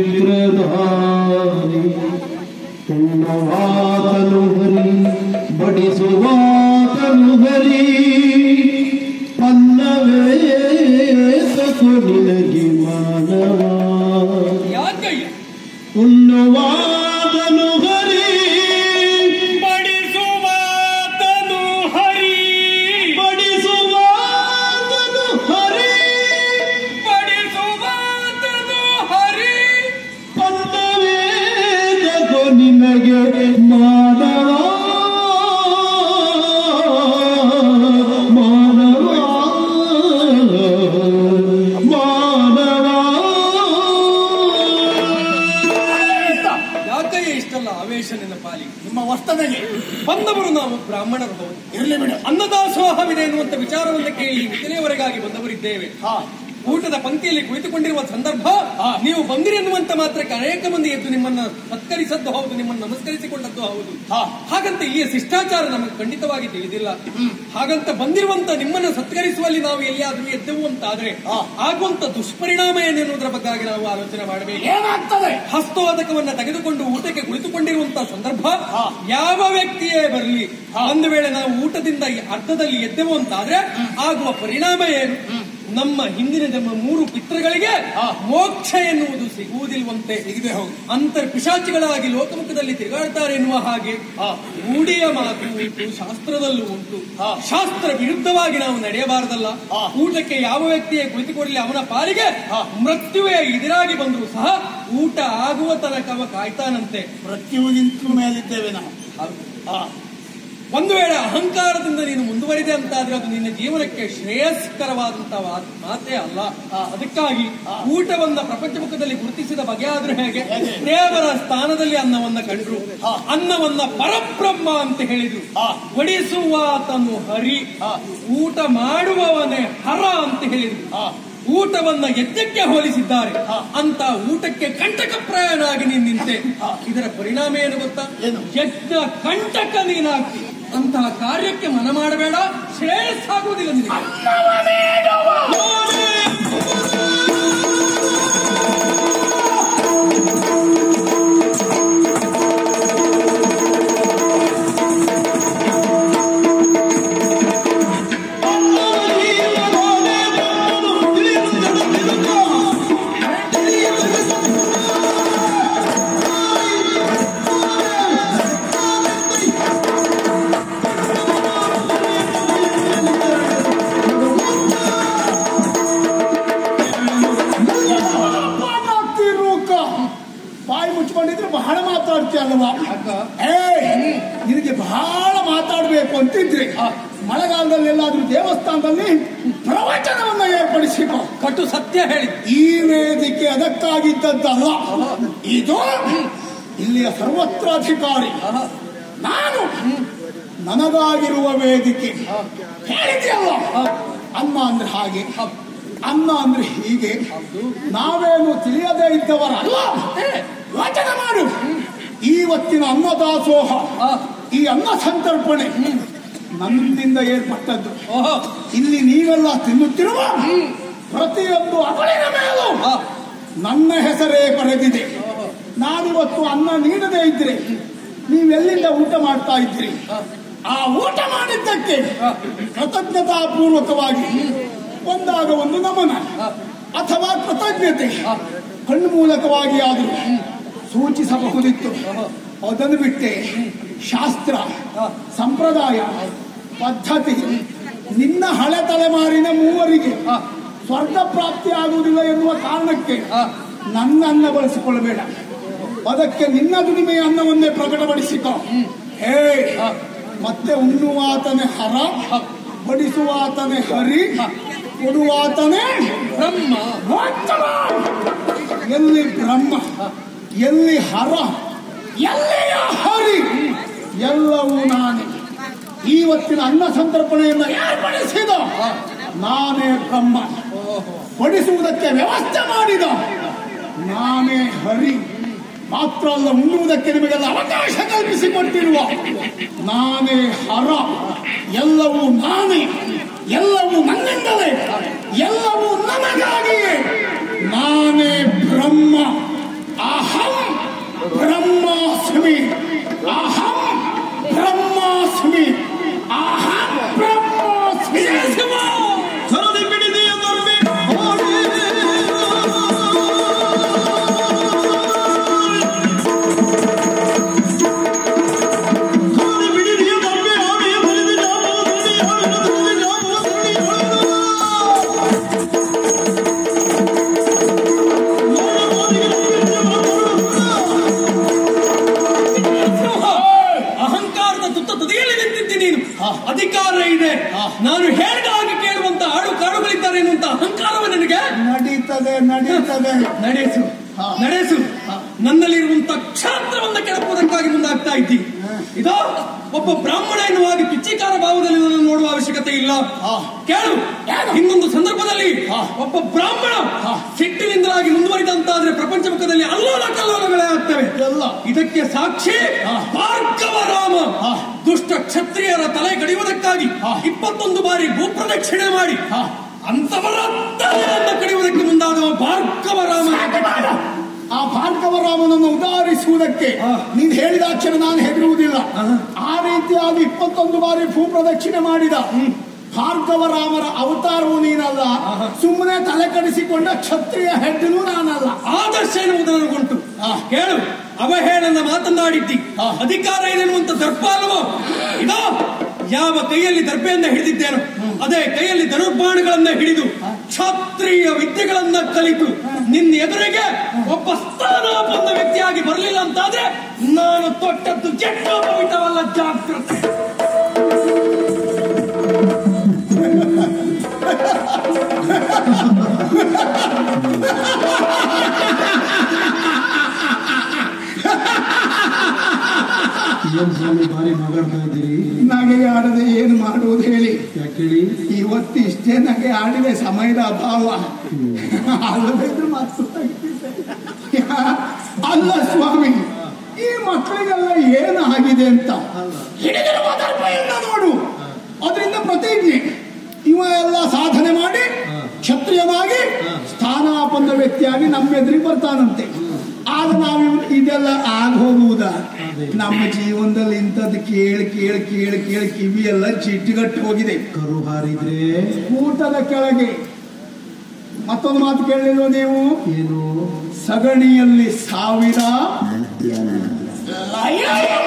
ಪವಿತ್ರಧಾರಿ ಉಣ್ಣುವಾತನು ಹರಿ ಬಡಿಸುವಾತನು ಹರಿ ಪಲ್ಲವೇ ತಕು ನಿನಗೆ ಮಾನವ ಯಾಕಯ್ಯ ಉಣ್ಣುವಾತನು ಹರಿ ಬಡಿಸುವಾತನು ಹರಿ ಬಡಿಸುವಾತನು ಹರಿ ಬಡಿಸುವಾತನು ಹರಿ ಪಲ್ಲವೇ ತಕು ನಿನಗೆ ಮಾನವ ಮಾನವ ಮಾನವ ಯಾಕಯ್ಯ ಇಷ್ಟಲ್ಲ ಆವೇಶ ನಿನ್ನ ಪಾಲಿಗೆ ನಿಮ್ಮ ವರ್ತನೆಗೆ ಬಂದವರು ನಾವು ಬ್ರಾಹ್ಮಣರು ಹೌದು ಇರಲಿ ಬಿಡು ಅನ್ನದಾಸೋಹವಿದೆ ಎನ್ನುವಂತ ವಿಚಾರವನ್ನು ಕೇಳಿ ಮಿಥಿಲೆಯವರೆಗಾಗಿ ಬಂದವರಿದ್ದೇವೆ ಹಾ ಊಟದ ಪಂಕ್ತಿಯಲ್ಲಿ ಕುಳಿತುಕೊಂಡಿರುವ ಸಂದರ್ಭ ನೀವು ಬಂದಿರಿ ಎನ್ನುವಂತ ಮಾತ್ರಕ್ಕೆ ಅನೇಕ ಮಂದಿ ಎದ್ದು ನಿಮ್ಮನ್ನ ಸತ್ಕರಿಸದ್ದು ಹೌದು ನಿಮ್ಮನ್ನು ನಮಸ್ಕರಿಸಿಕೊಂಡದ್ದು ಹೌದು ಹಾ. ಹಾಗಂತ ಇಲ್ಲಿಯ ಶಿಷ್ಟಾಚಾರ ನಮಗೆ ಖಂಡಿತವಾಗಿ ತಿಳಿದಿಲ್ಲ ಹಾಗಂತ ಬಂದಿರುವಂತ ನಿಮ್ಮನ್ನು ಸತ್ಕರಿಸುವಲ್ಲಿ ನಾವು ಎಲ್ಲಿಯಾದ್ರೂ ಎದ್ದೆವು ಅಂತಾದ್ರೆ ಹಾ. ಆಗುವಂತ ದುಷ್ಪರಿಣಾಮ ಏನೆನ್ನುವುದರ ಬಗ್ಗೆ ನಾವು ಆಲೋಚನೆ ಮಾಡಬೇಕು ಏನಾಗ್ತದೆ ಹಸ್ತೋದಕವನ್ನ ತೆಗೆದುಕೊಂಡು ಊಟಕ್ಕೆ ಕುಳಿತುಕೊಂಡಿರುವಂತಹ ಸಂದರ್ಭ ಹಾ. ಯಾವ ವ್ಯಕ್ತಿಯೇ ಬರಲಿ ಒಂದು ವೇಳೆ ನಾವು ಊಟದಿಂದ ಈ ಅರ್ಧದಲ್ಲಿ ಎದ್ದೆವು ಅಂತಾದ್ರೆ ಆಗುವ ಪರಿಣಾಮ ಏನು ನಮ್ಮ ಹಿಂದಿನ ಜನ್ಮ ಮೂರು ಪಿತೃಗಳಿಗೆ ಮೋಕ್ಷ ಎನ್ನುವುದು ಸಿಗುವುದಿಲ್ವಂತೆ ಸಿಗದೆ ಹೌದು ಅಂತರ್ ಪಿಶಾಚಿಗಳಾಗಿ ಲೋಕಮುಖದಲ್ಲಿ ತಿರುಗಾಡ್ತಾರೆ ಎನ್ನುವ ಹಾಗೆ ಹಾ. ರೂಢಿಯ ಮಾತು ಉಂಟು ಶಾಸ್ತ್ರದಲ್ಲೂ ಉಂಟು ಹಾ. ಶಾಸ್ತ್ರ ವಿರುದ್ಧವಾಗಿ ನಾವು ನಡೆಯಬಾರದಲ್ಲ ಹಾ. ಊಟಕ್ಕೆ ಯಾವ ವ್ಯಕ್ತಿಯೇ ಕುಳಿತುಕೊಳ್ಳಲಿ ಅವನ ಪಾಲಿಗೆ ಹಾ. ಮೃತ್ಯುವೇ ಎದುರಾಗಿ ಬಂದರೂ ಸಹ ಊಟ ಆಗುವ ತನಕ ಅವ ಕಾಯ್ತಾನಂತೆ ಪ್ರತಿಯೊಂದಿನ ಮೇಲಿದ್ದೇವೆ ನಾವು ಹಾ ಒಂದು ವೇಳೆ ಅಹಂಕಾರದಿಂದ ನೀನು ಮುಂದುವರಿದೆ ಅಂತಾದ್ರೆ ಅದು ನಿನ್ನ ಜೀವನಕ್ಕೆ ಶ್ರೇಯಸ್ಕರವಾದಂತಹ ವಾ- ಮಾತೇ ಅಲ್ಲ ಅದಕ್ಕಾಗಿ ಊಟವನ್ನ ಪ್ರಪಂಚ ಮುಖದಲ್ಲಿ ಗುರುತಿಸಿದ ಬಗೆ ಆದ್ರೂ ಹೇಗೆ ಹೇಗೆ? ದೇವರ ಸ್ಥಾನದಲ್ಲಿ ಅನ್ನವನ್ನ ಕಂಡ್ರು ಹಾ. ಅನ್ನವನ್ನ ಪರಬ್ರಹ್ಮ ಅಂತ ಹೇಳಿದ್ರು ಹಾ. ಬಡಿಸುವಾತನು ಹರಿ ಹಾ. ಊಟ ಮಾಡುವವನೇ ಹರ ಅಂತ ಹೇಳಿದ್ರು ಹಾ ಊಟವನ್ನ ಯಜ್ಞಕ್ಕೆ ಹೋಲಿಸಿದ್ದಾರೆ ಹಾ. ಅಂತ ಊಟಕ್ಕೆ ಕಂಟಕ ಪ್ರಾಯನಾಗಿ ನೀನ್ ನಿಂತೆ ಇದರ ಪರಿಣಾಮ ಏನು ಗೊತ್ತಾ ಏನು? ಯಜ್ಞ ಕಂಟಕ ನೀನಾಗ್ತಿ ಅಂತಹ ಕಾರ್ಯಕ್ಕೆ ಮನ ಮಾಡಬೇಡ ಶ್ರೇಯಸ್ಸಾಗುವುದಿಲ್ಲ ನಿನಗೆ ಮಾತಾಡ್ತಿರುಕ ಬಾಯಿ ಮುಚ್ಕೊಂಡಿದ್ರೆ ಬಹಳ ಮಾತಾಡ್ತೀಯ ಅಲ್ವಾ ಏ ನಿನಗೆ ಬಹಳ ಮಾತಾಡ್ಬೇಕು ಅಂತಿದ್ರೆ ಮಳೆಗಾಲದಲ್ಲಿ ಎಲ್ಲಾದ್ರೂ ದೇವಸ್ಥಾನದಲ್ಲಿ ಪ್ರವಚನವನ್ನ ಏರ್ಪಡಿಸಿಕೊ ಕಟು ಸತ್ಯ ಹೇಳಿ ಈ ವೇದಿಕೆ ಅದಕ್ಕಾಗಿದ್ದದ್ದಲ್ಲ ಇದು ಇಲ್ಲಿಯ ಸರ್ವತ್ರಾಧಿಕಾರಿ ನಾನು ನನಗಾಗಿರುವ ವೇದಿಕೆ ಹೇಳಿದ್ಯಲ್ಲ ಅನ್ನ ಅಂದ್ರೆ ಹಾಗೆ ಅನ್ನ ಅಂದ್ರೆ ಹೀಗೆ ನಾವೇನು ತಿಳಿಯದೇ ಇದ್ದವರಲ್ಲ ವಚನ ಮಾಡು ಇವತ್ತಿನ ಅನ್ನದಾಸೋಹ ಈ ಅನ್ನ ಸಂತರ್ಪಣೆ ನನ್ನಿಂದ ಏರ್ಪಟ್ಟದ್ದು ಓಹೋ ಇಲ್ಲಿ ನೀವೆಲ್ಲ ತಿನ್ನುತ್ತಿರುವ ಪ್ರತಿಯೊಂದು ಅಗಳಿನ ಮೇಲೂ ಆ, ನನ್ನ ಹೆಸರೇ ಬರೆದಿದೆ ನಾನಿವತ್ತು ಅನ್ನ ನೀಡದೇ ಇದ್ರೆ ನೀವೆಲ್ಲಿಂದ ಊಟ ಮಾಡ್ತಾ ಇದ್ದೀರಿ ಆ ಊಟ ಮಾಡಿದ್ದಕ್ಕೆ ಕೃತಜ್ಞತಾಪೂರ್ವಕವಾಗಿ ಒಂದಾಗ ಒಂದು ನಮನ ಅಥವಾ ಕೃತಜ್ಞತೆ ಕಣ್ಣು ಮೂಲಕವಾಗಿ ಆದರೂ ಸೂಚಿಸಬಹುದಿತ್ತು ಅದನ್ನು ಬಿಟ್ಟೆ ಶಾಸ್ತ್ರ ಸಂಪ್ರದಾಯ ಪದ್ಧತಿ ನಿನ್ನ ಹಳೆ ತಲೆಮಾರಿನ ಮೂವರಿಗೆ ಸ್ವರ್ಗ ಪ್ರಾಪ್ತಿ ಆಗುವುದಿಲ್ಲ ಎನ್ನುವ ಕಾರಣಕ್ಕೆ ನನ್ನನ್ನ ಬಳಸಿಕೊಳ್ಳಬೇಡ ಅದಕ್ಕೆ ನಿನ್ನ ದುಡಿಮೆಯ ಅನ್ನವನ್ನೇ ಪ್ರಕಟಪಡಿಸಿಕೊ ಹೇ ಮತ್ತೆ ಉಣ್ಣುವಾತನೇ ಹರ ಬಡಿಸುವಾತನೇ ಹರಿ ಕೊಡುವಾತನೇ ಬ್ರಹ್ಮ ಮೋಕ್ಷವ. ಎಲ್ಲಿ ಬ್ರಹ್ಮ ಎಲ್ಲಿ ಹರ ಎಲ್ಲಿಯ ಹರಿ ಎಲ್ಲವೂ ನಾನೇ ಇವತ್ತಿನ ಅನ್ನ ಸಂತರ್ಪಣೆಯನ್ನು ಏರ್ಪಡಿಸಿದ ನಾನೇ ಬ್ರಹ್ಮ ಬಡಿಸುವುದಕ್ಕೆ ವ್ಯವಸ್ಥೆ ಮಾಡಿದ ನಾನೇ ಹರಿ ಮಾತ್ರ ಅಲ್ಲ ಉಣ್ಣುವುದಕ್ಕೆ ನಿಮಗೆಲ್ಲ ಅವಕಾಶ ಕಲ್ಪಿಸಿಕೊಟ್ಟಿರುವ ನಾನೇ ಹರ ಎಲ್ಲವೂ ನಾನೇ ಎಲ್ಲವೂ ನನ್ನಿಂದಲೇ ಎಲ್ಲವೂ ನನಗಾಗಿಯೇ ನಾನೇ ಬ್ರಹ್ಮ ಬ್ರಹ್ಮಾಸ್ಮಿ ಅಹಂ ಬ್ರಹ್ಮಾಸ್ಮಿ ಅಹಂ ಬ್ರಹ್ಮಾಸ್ಮಿ ಸರದಿ ಬಿಡಿದೆಯ ದೊರ್ಬೆ ಹಾಡಿ. ಸರದಿ ಬಿಡಿದೆಯ ದೊರ್ಬೆ ಹಾಡಿ, ಸರಿದಿ ಜಾಮುನ ಸರದಿ ಹಾಡಿನ, ಸರದಿ ಜಾಮುನ ಸರದಿ ಹಾಡಿನ. ನೋಡ ಮಾತಿಗೆ ನಂಬಿಕೆ ಮಾತಾಡುವುದಿಲ್ಲ. ಅಹಂಕಾರದ ತುತ್ತ ತುದಿಯಲ್ಲಿ ನಿಂತಿದ್ದಿ ನೀನು ಅಧಿಕಾರ ಇದೆ ನಾನು ಹೇಳಿದ ಹಾಗೆ ಕೇಳುವಂತ ಆಡು ಕಾಡುಗಳಿದ್ದಾರೆ ಎನ್ನುವಂತ ಅಹಂಕಾರವ ನನಗೆ ನಡೀತದೆ ನಡೀತದೆ ನಡೆಸು ಹಾ. ನಡೆಸು ನನ್ನಲ್ಲಿರುವಂತ ಕ್ಷಾತ್ರವನ್ನ ಕೆಡಪುವುದಕ್ಕಾಗಿ ಮುಂದಾಗ್ತಾ ಇದ್ದೀನಿ ಇದೋ ಒಬ್ಬ ಬ್ರಾಹ್ಮಣ ಎನ್ನುವಾಗಿ ಪಿಚ್ಚಿಕಾರ ಭಾವದಲ್ಲಿ ನನ್ನನ್ನು ನೋಡುವ ಅವಶ್ಯಕತೆ ಇಲ್ಲ ಹಾ. ಕೇಳು ಇನ್ನೊಂದು ಸಂದರ್ಭದಲ್ಲಿ ಒಬ್ಬ ಬ್ರಾಹ್ಮಣ ಸಿಟ್ಟಿನಿಂದಲಾಗಿ ಮುಂದುವರಿದಂತಾದ್ರೆ ಪ್ರಪಂಚ ಮುಖದಲ್ಲಿ ಅಲ್ಲೋಲ ಕಲ್ಲೋಲಗಳೇ ಆಗ್ತವೆ ಎಲ್ಲ. ಇದಕ್ಕೆ ಸಾಕ್ಷಿ ಭಾರ್ಗವ ರಾಮ ದುಷ್ಟ ಕ್ಷತ್ರಿಯರ ತಲೆ ಕಡಿಯುವುದಕ್ಕಾಗಿ ಇಪ್ಪತ್ತೊಂದು ಬಾರಿ ಭೂಪ್ರದಕ್ಷಿಣೆ ಮಾಡಿ ಅಂತವರ ತಲೆಯನ್ನು ಕಡಿಯುವುದಕ್ಕೆ ಮುಂದಾದವ ಭಾರ್ಗವ ರಾಮ ಆ ಭಾರ್ಗವ ರಾಮನನ್ನು ಉದಾಹರಿಸುವುದಕ್ಕೆ ಹಾ. ನೀನು ಹೇಳಿದ ಅಕ್ಷರ ನಾನು ಹೆದರುವುದಿಲ್ಲ ಆ ರೀತಿಯಾಗಿ ಇಪ್ಪತ್ತೊಂದು ಬಾರಿ ಭೂಪ್ರದಕ್ಷಿಣೆ ಮಾಡಿದ ಭಾರ್ಗವ ರಾಮರ ಅವತಾರವು ನೀನಲ್ಲ ಸುಮ್ಮನೆ ತಲೆ ಕಡಿಸಿಕೊಂಡ ಕ್ಷತ್ರಿಯ ಹೆಡ್ಡನು ನಾನಲ್ಲ ಆದರ್ಶ ಎನ್ನುವುದು ನನಗುಂಟು ಕೇಳು ಅವಹೇಳನ ಮಾತನಾಡಿದ್ದಿ ಅಧಿಕಾರ ಏನೆನ್ನುವಂತ ದರ್ಪ ಅಲ್ವೋ ಇದೋ ಯಾವ ಕೈಯಲ್ಲಿ ದರ್ಪೆಯನ್ನ ಹಿಡಿದಿದ್ದೇನೋ ಅದೇ ಕೈಯಲ್ಲಿ ಧನುರ್ಬಾಣಗಳನ್ನ ಹಿಡಿದು ಕ್ಷತ್ರಿಯ ವಿದ್ಯೆಗಳನ್ನ ಕಲಿತು ನಿನ್ನ ಎದುರಿಗೆ ಒಬ್ಬ ಸ್ಥಾನ ಬಂದ ವ್ಯಕ್ತಿಯಾಗಿ ಬರಲಿಲ್ಲ ಅಂತಾದ್ರೆ ನಾನು ತೊಟ್ಟದ್ದು ಜಟ್ಟೋಪವಿತವಲ್ಲ ಜಾಗ್ರತೆ ಏನ್ ಸ್ವಾಮಿ ಭಾರಿ ನಗಾಡ್ತಾ ಇದ್ದೀರಿ ನಗೆ ಆಡದೆ ಏನು ಮಾಡುವುದು ಹೇಳಿ ಯಾಕೇಳಿ ಇವತ್ತು ಇಷ್ಟೇ ನಗೆ ಆಡಿದೆ ಸಮಯದ ಅಭಾವ ಅಲ್ಲದಿದ್ರು ಮತ್ತು ತೆಗ್ದಿದ್ದೆ. ಅಲ್ಲ ಸ್ವಾಮಿ ಈ ಮಕ್ಕಳಿಗೆಲ್ಲ ಏನಾಗಿದೆ ಅಂತ ಹಿಡಿದಿರುವ ದರ್ಪೆಯನ್ನ ನೋಡು ಅದರಿಂದ ಪ್ರತಿಜ್ಞೆ ಇವ ಎಲ್ಲ ಸಾಧನೆ ಮಾಡಿ ಕ್ಷತ್ರಿಯನಾಗಿ ಸ್ಥಾನ ಬಂದ ವ್ಯಕ್ತಿಯಾಗಿ ನಮ್ಮ ಎದುರಿಗೆ ಬರ್ತಾನಂತೆ ಆಗ ನಾವು ಇವ್ನು ಇದೆಲ್ಲ ಆಗ ಹೋಗುವುದ ನಮ್ಮ ಜೀವನದಲ್ಲಿ ಇಂಥದ್ದು ಕೇಳಿ ಕೇಳಿ ಕೇಳಿ ಕೇಳಿ ಕಿವಿ ಎಲ್ಲ ಚಿಟ್ಟುಗಟ್ಟು ಹೋಗಿದೆ ಕರು ಹಾರಿದ್ರೆ ಊಟದ ಕೆಳಗೆ ಮತ್ತೊಂದು ಮಾತು ಕೇಳಿಲ್ವ ನೀವು ಏನು ಸಗಣಿಯಲ್ಲಿ ಸಾವಿರ ಲಯ